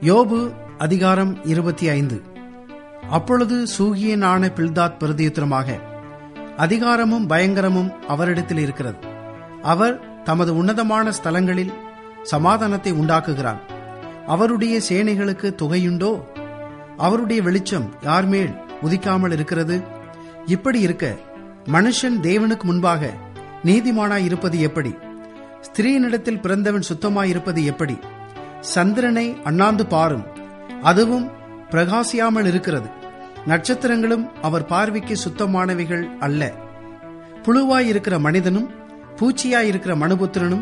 யோபு அதிகாரம் இருபத்தி ஐந்து அப்பொழுது சூகியனான பில்தாத் பிரதியுத்தரமாக அதிகாரமும் பயங்கரமும் அவரிடத்தில் இருக்கிறது அவர் தமது உன்னதமான ஸ்தலங்களில் சமாதானத்தை உண்டாக்குகிறார் அவருடைய சேனைகளுக்கு தொகையுண்டோ அவருடைய வெளிச்சம் யார் மேல் உதிக்காமல் இருக்கிறது இப்படி இருக்க மனுஷன் தேவனுக்கு முன்பாக நீதிமானாய் இருப்பது எப்படி ஸ்திரீனிடத்தில் பிறந்தவன் சுத்தமாய் இருப்பது எப்படி சந்திரனை அண்ணாந்து பாரும் அதுவும் பிரகாசியாமல் இருக்கிறது நட்சத்திரங்களும் அவர் பார்வைக்கு சுத்தமானவைகள் அல்ல புழுவாய் இருக்கிற மனிதனும் பூச்சியாய் இருக்கிற மனுபுத்திரனும்